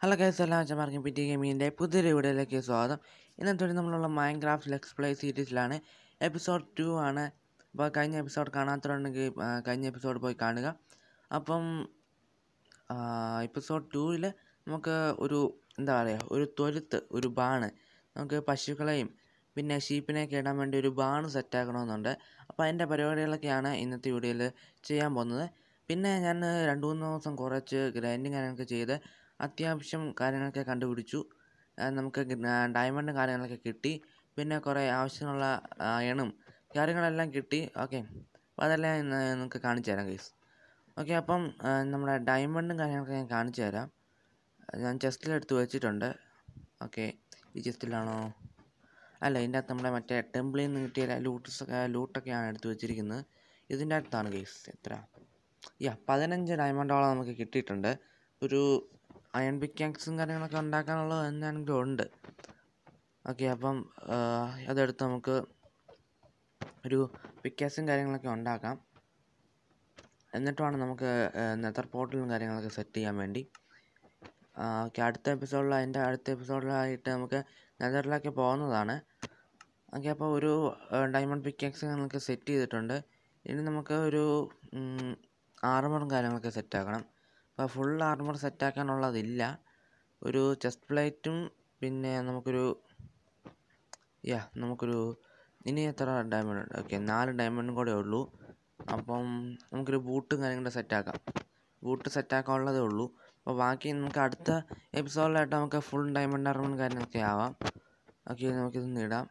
hello guys എല്ലാം അച്ഛന്മാർക്കും P T ഗെയിമിങ്ങിൻ്റെ പുതിയൊരു വീഡിയോയിലേക്ക് സ്വാഗതം ഇന്നത്തെ നമ്മളുള്ള മൈൻഡ് ക്രാഫ്റ്റ് ലെക്സ് പ്ലേ സീരീസിലാണ് എപ്പിസോഡ് ടു ആണ് അപ്പോൾ കഴിഞ്ഞ എപ്പിസോഡ് കാണാത്തതുണ്ടെങ്കിൽ ആ, കഴിഞ്ഞ എപ്പിസോഡ് പോയി കാണുക അപ്പം എപ്പിസോഡ് ടൂവിൽ നമുക്ക് ഒരു എന്താ പറയുക ഒരു തൊഴുത്ത് ഒരു ബാണ് നമുക്ക് പശുക്കളെയും പിന്നെ ഷീപ്പിനെയൊക്കെ ഇടാൻ വേണ്ടി ഒരു ബാണ് സെറ്റാക്കണമെന്നുണ്ട് അപ്പോൾ അതിൻ്റെ പരിപാടികളൊക്കെയാണ് ഇന്നത്തെ വീഡിയോയിൽ ചെയ്യാൻ പോകുന്നത് പിന്നെ ഞാൻ രണ്ട് മൂന്ന് ദിവസം കുറച്ച് ഗ്രൈൻഡിങ് കാര്യങ്ങളൊക്കെ ചെയ്ത് അത്യാവശ്യം കാര്യങ്ങളൊക്കെ കണ്ടുപിടിച്ചു ആ, നമുക്ക് ഡയമണ്ട് കാര്യങ്ങളൊക്കെ കിട്ടി പിന്നെ കുറേ ആവശ്യമുള്ള അയണും കാര്യങ്ങളെല്ലാം കിട്ടി ഓക്കെ അപ്പോൾ അതെല്ലാം ഇന്ന് നിങ്ങൾക്ക് കാണിച്ചു തരാം ഗൈസ് ഓക്കെ അപ്പം ആ, നമ്മുടെ ഡയമണ്ടും കാര്യങ്ങളൊക്കെ ഞാൻ കാണിച്ചു തരാം ഞാൻ ചെസ്റ്റിലെടുത്ത് വെച്ചിട്ടുണ്ട് ഓക്കെ ഈ ചെസ്റ്റിലാണോ അല്ല ഇതിൻ്റെ അകത്ത് നമ്മുടെ മറ്റേ ടെമ്പിളിൽ നിന്ന് കിട്ടിയ ലൂട്ടസ് ലൂട്ടൊക്കെയാണ് എടുത്ത് വെച്ചിരിക്കുന്നത് ഇതിൻ്റെ അകത്താണ് ഗൈസ് എത്ര യാ പതിനഞ്ച് ഡയമണ്ടോളം നമുക്ക് കിട്ടിയിട്ടുണ്ട് ഒരു അയൺ പിക്കാക്സും കാര്യങ്ങളൊക്കെ ഉണ്ടാക്കാനുള്ളത് എന്താണെങ്കിലും ഉണ്ട് ഓക്കെ അപ്പം ആ, അതെടുത്ത് നമുക്ക് ഒരു പിക്കാക്സും കാര്യങ്ങളൊക്കെ ഉണ്ടാക്കാം എന്നിട്ട് വേണം നമുക്ക് നെതർ പോർട്ടലും കാര്യങ്ങളൊക്കെ സെറ്റ് ചെയ്യാൻ വേണ്ടി ഓക്കെ അടുത്ത എപ്പിസോഡിൽ അതിൻ്റെ അടുത്ത എപ്പിസോഡിലായിട്ട് നമുക്ക് നെതറിലൊക്കെ പോകുന്നതാണ് ഓക്കെ അപ്പോൾ ഒരു ഡയമണ്ട് പിക്കാക്സ് നമുക്ക് സെറ്റ് ചെയ്തിട്ടുണ്ട് ഇനി നമുക്ക് ഒരു ആർമറും കാര്യങ്ങളൊക്കെ സെറ്റ് ആക്കണം അപ്പോൾ ഫുൾ ആർമർ സെറ്റ് ആക്കാനുള്ളതില്ല ഒരു ചെസ്റ്റ് പ്ലേറ്റും പിന്നെ നമുക്കൊരു യാ നമുക്കൊരു ഇനി എത്ര ഡയമണ്ട് ഉണ്ട് ഓക്കെ നാല് ഡയമണ്ടും കൂടെ ഉള്ളൂ അപ്പം നമുക്കൊരു ബൂട്ടും കാര്യങ്ങളും സെറ്റാക്കാം ബൂട്ട് സെറ്റാക്കാനുള്ളതേ ഉള്ളൂ അപ്പോൾ ബാക്കി നമുക്ക് അടുത്ത എപ്പിസോഡിലായിട്ട് നമുക്ക് ഫുൾ ഡയമണ്ട് ആർമറും കാര്യങ്ങളൊക്കെ ആവാം ഓക്കെ നമുക്കിതൊന്ന് ഇടാം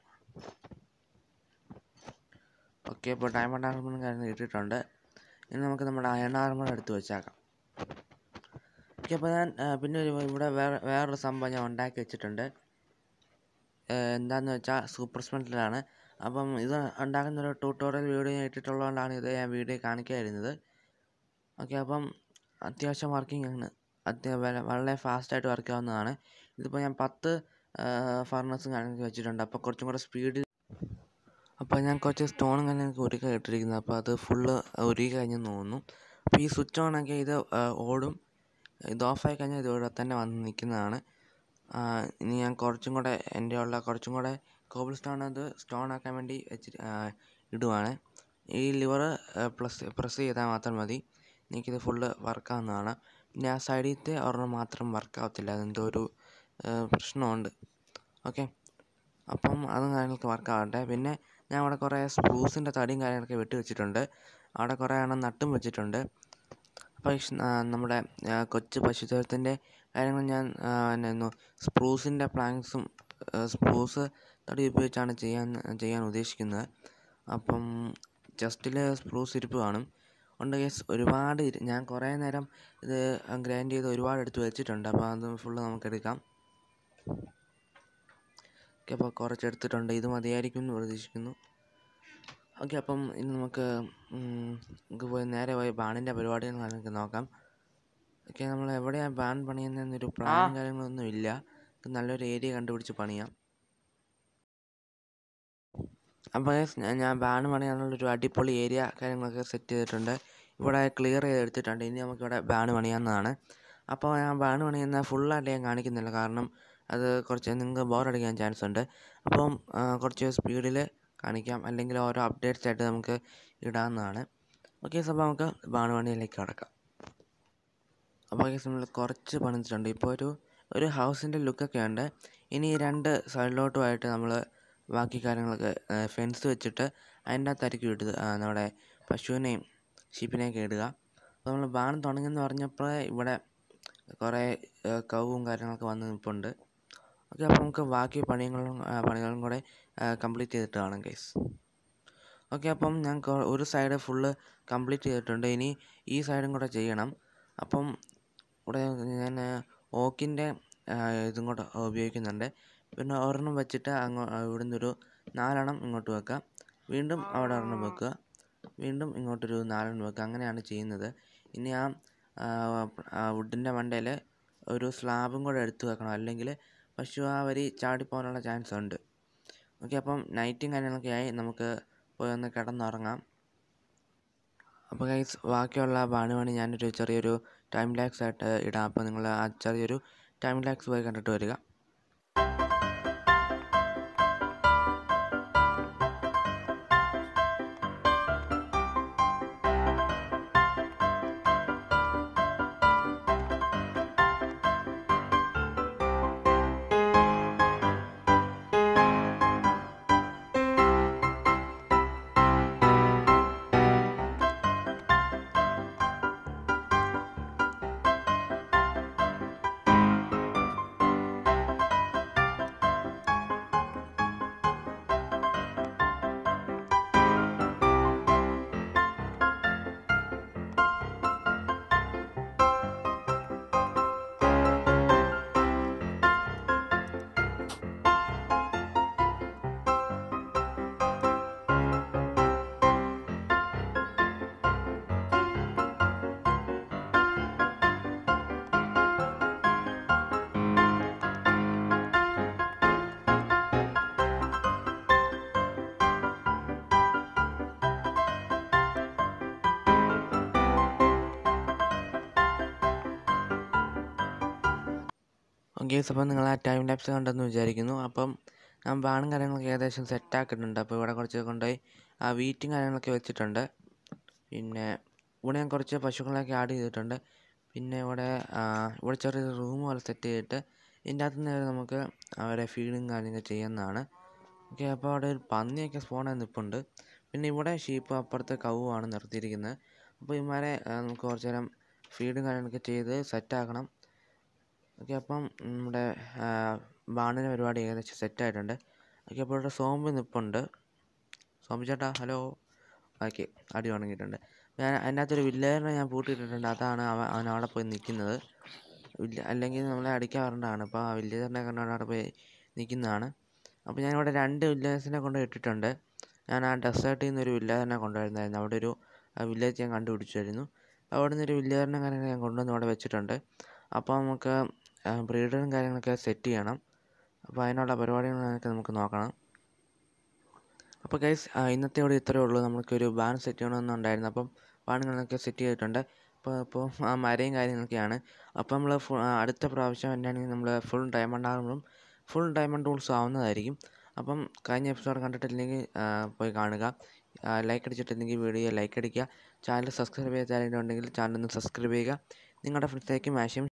ഓക്കെ അപ്പോൾ ഡയമണ്ട് ആർമറും കാര്യങ്ങൾ ഇട്ടിട്ടുണ്ട് ഇനി നമുക്ക് നമ്മുടെ അയൺ ആർമർ എടുത്ത് വെച്ചേക്കാം ഓക്കെ അപ്പോൾ ഞാൻ ആ, പിന്നെ ഒരു ഇവിടെ വേറെ വേറൊരു സംഭവം ഞാൻ ഉണ്ടാക്കി വെച്ചിട്ടുണ്ട് ഏഹ് എന്താന്ന് വെച്ചാൽ സൂപ്പർ സ്മെൻറ്റിലാണ് അപ്പം ഇത് ഉണ്ടാക്കുന്ന ഒരു ട്യൂട്ടോറിയൽ വീഡിയോ ഞാൻ ഇട്ടിട്ടുള്ളതുകൊണ്ടാണ് ഇത് ഞാൻ വീഡിയോ കാണിക്കാതിരുന്നത് ഓക്കെ അപ്പം അത്യാവശ്യം വർക്കിംഗ് ആണ് അത്യ വല- വളരെ ഫാസ്റ്റായിട്ട് വർക്ക് ആവുന്നതാണ് ഇതിപ്പോൾ ഞാൻ പത്ത് ഫർണസും കാര്യങ്ങളൊക്കെ വെച്ചിട്ടുണ്ട് അപ്പോൾ കുറച്ചും കൂടെ സ്പീഡിൽ അപ്പോൾ ഞാൻ കുറച്ച് സ്റ്റോണും കാര്യങ്ങളൊക്കെ ഒരുക്കി ഇട്ടിരിക്കുന്നത് അപ്പോൾ അത് ഫുള്ള് ഒരുക്കി കഴിഞ്ഞെന്ന് തോന്നുന്നു അപ്പോൾ ഈ സ്വിച്ച് ഓൺ ആക്കിയാൽ ഇത് ആ, ഓടും ഇത് ഓഫായി കഴിഞ്ഞാൽ ഇത് ഇവിടെ തന്നെ വന്ന് നിൽക്കുന്നതാണ് ആ, ഇനി ഞാൻ കുറച്ചും കൂടെ എൻ്റെ ഉള്ള കുറച്ചും കൂടെ കോബിൾ സ്റ്റോൺ അത് സ്റ്റോൺ ആക്കാൻ വേണ്ടി വെച്ചിട്ട് ആ, ഇടുവാണ് ഈ ലിവർ പ്ലസ് പ്രസ് ചെയ്താൽ മാത്രം മതി എനിക്കിത് ഫുള്ള് വർക്കാവുന്നതാണ് പിന്നെ ആ സൈഡിലത്തെ ഒരെണ്ണം മാത്രം വർക്കാവത്തില്ല അതെന്തോ ഒരു ആ, പ്രശ്നമുണ്ട് ഓക്കെ അപ്പം അതും കാര്യങ്ങളൊക്കെ വർക്കാവട്ടെ പിന്നെ ഞാൻ അവിടെ കുറേ സ്പ്രൂസിൻ്റെ തടിയും കാര്യങ്ങളൊക്കെ വെട്ടി വെച്ചിട്ടുണ്ട് അവിടെ കുറേ എണ്ണം നട്ടും വെച്ചിട്ടുണ്ട് അപ്പോൾ ഈ ഷ്- ആ, നമ്മുടെ ആ, കൊച്ചു പശുത്തൊഴുത്തിൻ്റെ കാര്യങ്ങൾ ഞാൻ ആ, എന്നായിരുന്നു സ്പ്രൂസിൻ്റെ പ്ലാങ്ക്സും സ്പ്രൂസ് തടി ഉപയോഗിച്ചാണ് ചെയ്യാൻ ചെയ്യാൻ ഉദ്ദേശിക്കുന്നത് അപ്പം ജസ്റ്റിൽ സ്പ്രൂസ് ഇരിപ്പ് കാണും ഉണ്ട് കേസ് ഒരുപാട് ഇരി- ഞാൻ കുറേ നേരം ഇത് ഗ്രൈൻഡ് ചെയ്ത് ഒരുപാട് എടുത്ത് വെച്ചിട്ടുണ്ട് അപ്പോൾ അത് ഫുള്ള് നമുക്ക് എടുക്കാം ഓക്കെ അപ്പോൾ കുറച്ച് എടുത്തിട്ടുണ്ട് ഇത് മതിയായിരിക്കും എന്ന് പ്രതീക്ഷിക്കുന്നു ഓക്കെ അപ്പം ഇനി നമുക്ക് ഉം, നമുക്ക് പോയി നേരെ പോയി ബാണിൻ്റെ പരിപാടികൾ നമുക്ക് നോക്കാം ഓക്കെ നമ്മൾ എവിടെയാണ് ബാൻ പണിയുന്നതെന്നൊരു പ്ലാനും കാര്യങ്ങളൊന്നും ഇല്ല നമുക്ക് നല്ലൊരു ഏരിയ കണ്ടുപിടിച്ച് പണിയാം അപ്പോൾ guys, ഞാൻ ഞാൻ ബാൻ പണിയാനുള്ളൊരു അടിപൊളി ഏരിയ കാര്യങ്ങളൊക്കെ സെറ്റ് ചെയ്തിട്ടുണ്ട് ഇവിടെ ക്ലിയർ ചെയ്തെടുത്തിട്ടുണ്ട് ഇനി നമുക്കിവിടെ ബാൻ പണിയാവുന്നതാണ് അപ്പോൾ ഞാൻ ബാൻ പണിയുന്ന ഫുള്ളായിട്ട് ഞാൻ കാണിക്കുന്നില്ല കാരണം അത് കുറച്ച് നിങ്ങൾക്ക് ബോറടിക്കാൻ ചാൻസ് ഉണ്ട് അപ്പം ആ, കുറച്ച് സ്പീഡിൽ കാണിക്കാം അല്ലെങ്കിൽ ഓരോ അപ്ഡേറ്റ്സ് ആയിട്ട് നമുക്ക് ഇടാവുന്നതാണ് ഓക്കെ അപ്പോൾ നമുക്ക് ബാൺ പണിയിലേക്ക് കടക്കാം അപ്പോൾ കേസ് നമ്മൾ കുറച്ച് പണിതിട്ടുണ്ട് ഇപ്പോൾ ഒരു ഒരു ഹൗസിൻ്റെ ലുക്കൊക്കെ ഉണ്ട് ഇനി ഈ രണ്ട് സൈഡിലോട്ടുമായിട്ട് നമ്മൾ ബാക്കി കാര്യങ്ങളൊക്കെ ഫെൻസ് വെച്ചിട്ട് അതിൻ്റെ അകത്തായിരിക്കും ഇടുക ആ, നമ്മുടെ പശുവിനെയും ഷീപ്പിനെയൊക്കെ ഇടുക അപ്പോൾ നമ്മൾ ബാൺ തുടങ്ങിയെന്ന് പറഞ്ഞപ്പോൾ ഇവിടെ കുറേ ആ, കവും കാര്യങ്ങളൊക്കെ വന്ന് നിൽപ്പുണ്ട് ഓക്കെ അപ്പോൾ നമുക്ക് ബാക്കി പണികളും ആ, പണികളും കൂടെ കംപ്ലീറ്റ് ചെയ്തിട്ട് കാണാം കേസ് ഓക്കെ അപ്പം ഞാൻ കൊ- ഒരു സൈഡ് ഫുള്ള് കംപ്ലീറ്റ് ചെയ്തിട്ടുണ്ട് ഇനി ഈ സൈഡും കൂടെ ചെയ്യണം അപ്പം ഇവിടെ ഞാൻ ഓക്കിൻ്റെ ഇതും കൂടെ ഉപയോഗിക്കുന്നുണ്ട് പിന്നെ ഒരെണ്ണം വെച്ചിട്ട് അങ്ങോ ഇവിടുന്ന് ഒരു നാലെണ്ണം ഇങ്ങോട്ട് വെക്കാം വീണ്ടും അവിടെ ഒരെണ്ണം വെക്കുക വീണ്ടും ഇങ്ങോട്ടൊരു നാലെണ്ണം വെക്കുക അങ്ങനെയാണ് ചെയ്യുന്നത് ഇനി ആ വുഡിൻ്റെ മണ്ടയിൽ ഒരു സ്ലാബും കൂടെ എടുത്ത് വെക്കണം അല്ലെങ്കിൽ പശു ആ വരി ചാടിപ്പോകാനുള്ള ചാൻസ് ഉണ്ട് ഓക്കെ അപ്പം നൈറ്റും കാര്യങ്ങളൊക്കെ ആയി നമുക്ക് പോയി ഒന്ന് കിടന്നുറങ്ങാം അപ്പോൾ ഗൈസ് ബാക്കിയുള്ള ബാണുപണി ഞാനൊരു ചെറിയൊരു ടൈം ലാക്സ് ആയിട്ട് ഇടാം അപ്പോൾ നിങ്ങൾ ആ ചെറിയൊരു ടൈം ലാക്സ് പോയി കണ്ടിട്ട് വരിക ഓക്കെ അപ്പം നിങ്ങൾ ആ ടൈം ലാപ്സ് കണ്ടെന്ന് വിചാരിക്കുന്നു അപ്പം ഞാൻ ബാണും കാര്യങ്ങളൊക്കെ ഏകദേശം സെറ്റ് ആക്കിയിട്ടുണ്ട് അപ്പോൾ ഇവിടെ കുറച്ച് കൊണ്ടുപോയി ആ വീറ്റും കാര്യങ്ങളൊക്കെ വെച്ചിട്ടുണ്ട് പിന്നെ ഇവിടെ ഞാൻ കുറച്ച് പശുക്കളൊക്കെ ആഡ് ചെയ്തിട്ടുണ്ട് പിന്നെ ഇവിടെ ഇവിടെ ചെറിയൊരു റൂം പോലെ സെറ്റ് ചെയ്തിട്ട് ഇതിൻ്റെ അകത്ത് നിന്ന് നമുക്ക് അവരെ ഫീഡും കാര്യങ്ങളൊക്കെ ചെയ്യുന്നതാണ് ഓക്കെ അപ്പോൾ അവിടെ ഒരു പന്നിയൊക്കെ സ്പോൺ ചെയ്ത് നിൽപ്പുണ്ട് പിന്നെ ഇവിടെ ഷീപ്പ് അപ്പുറത്തെ കവുമാണ് നിർത്തിയിരിക്കുന്നത് അപ്പോൾ ഇവന്മാരെ നമുക്ക് കുറച്ച് നേരം ഫീഡും കാര്യങ്ങളൊക്കെ ചെയ്ത് സെറ്റാക്കണം ഓക്കെ അപ്പം നമ്മുടെ ബാണിൻ്റെ പരിപാടി ഏകദേശം സെറ്റായിട്ടുണ്ട് ഓക്കെ അപ്പോൾ ഇവിടെ സോംബി നിൽപ്പുണ്ട് സോംബി ചേട്ടാ ഹലോ ഓക്കെ അടി ഉണങ്ങിയിട്ടുണ്ട് ഞാൻ അതിനകത്തൊരു വില്ലേജിനെ ഞാൻ പൂട്ടിയിട്ടിട്ടുണ്ട് അതാണ് അവൻ അവൻ അവിടെ പോയി നിൽക്കുന്നത് വില്ല അല്ലെങ്കിൽ നമ്മളെ അടിക്കാറുണ്ടാണ് അപ്പോൾ ആ വില്ലേജറിനെ കണ്ടാണ് അവിടെ പോയി നിൽക്കുന്നതാണ് അപ്പോൾ ഞാനിവിടെ രണ്ട് വില്ലേജസിനെ കൊണ്ട് ഇട്ടിട്ടുണ്ട് ഞാൻ ആ ഡെസേർട്ടിൽ നിന്ന് ഒരു വില്ലേജറിനെ കൊണ്ടുവരുന്നായിരുന്നു അവിടെ ഒരു വില്ലേജ് ഞാൻ കണ്ടുപിടിച്ചായിരുന്നു അവിടെ നിന്ന് ഒരു വില്ലേജറിനെ കാര്യങ്ങൾ ഞാൻ കൊണ്ടുവന്ന് ഇവിടെ വെച്ചിട്ടുണ്ട് അപ്പോൾ നമുക്ക് ബ്രീഡറും കാര്യങ്ങളൊക്കെ സെറ്റ് ചെയ്യണം അപ്പോൾ അതിനുള്ള പരിപാടികളൊക്കെ നമുക്ക് നോക്കണം അപ്പോൾ ഗൈസ് ഇന്നത്തെ ഇവിടെ ഇത്രയേ ഉള്ളൂ നമുക്കൊരു ബാൻ സെറ്റ് ചെയ്യണമെന്നുണ്ടായിരുന്നു അപ്പം ബാണുകളൊക്കെ സെറ്റ് ചെയ്തിട്ടുണ്ട് അപ്പോൾ ഇപ്പോൾ ആ മരയും കാര്യങ്ങളൊക്കെയാണ് അപ്പോൾ നമ്മൾ അടുത്ത പ്രാവശ്യം എന്നാണെങ്കിൽ നമ്മൾ ഫുൾ ഡയമണ്ട് ആകുമ്പോഴും ഫുൾ ഡയമണ്ട് ടൂൾസ് ആവുന്നതായിരിക്കും അപ്പം കഴിഞ്ഞ എപ്പിസോഡ് കണ്ടിട്ടില്ലെങ്കിൽ പോയി കാണുക ലൈക്ക് അടിച്ചിട്ടില്ലെങ്കിൽ വീഡിയോ ലൈക്ക് അടിക്കുക ചാനൽ സബ്സ്ക്രൈബ് ചെയ്ത ചാനൽ ഉണ്ടെങ്കിൽ ചാനൽ ഒന്ന് സബ്സ്ക്രൈബ് ചെയ്യുക നിങ്ങളുടെ ഫ്രണ്ട്സിലേക്ക് മാക്സിമം